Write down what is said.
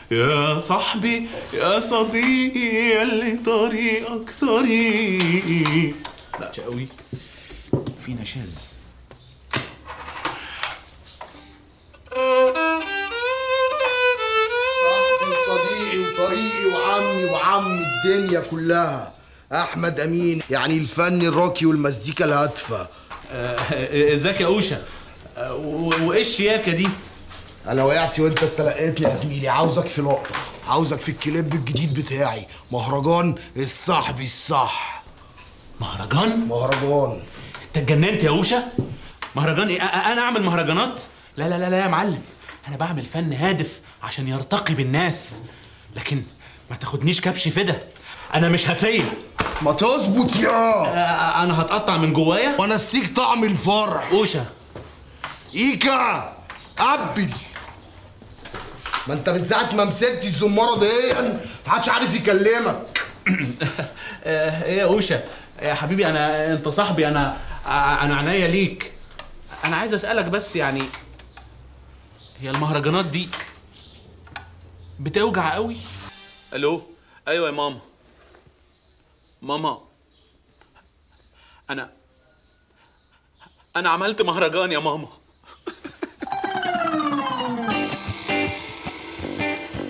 يا صاحبي يا صديقي اللي طريقك طريقي لا قوي في نشاز صاحبي وصديقي وطريقي وعمي وعم الدنيا كلها احمد امين يعني الفن الروكي والمزيكا الهادفه آه، ازيك يا اوشا آه، و- وايه الشياكه دي انا وقعت وانت استلقيتني يا زميلي عاوزك في لقطه عاوزك في الكليب الجديد بتاعي مهرجان الصاحبي الصح مهرجان مهرجان انت اتجننت يا اوشا مهرجان ايه أ- انا اعمل مهرجانات لا لا لا لا يا معلم انا بعمل فن هادف عشان يرتقي بالناس لكن ما تاخدنيش كبش فدا انا مش هفيه ما تظبط يا آه، انا هتقطع من جوايا وانا اسيك طعم الفرح اوشا ايكا قبل ما انت من ساعه ما مسكت الزماره دي محدش عارف يكلمك آه، ايه يا اوشا يا حبيبي انا انت صاحبي انا آه، انا عناية ليك انا عايز اسالك بس يعني هي المهرجانات دي بتوجع قوي الو ايوه يا ماما ماما انا انا عملت مهرجان يا ماما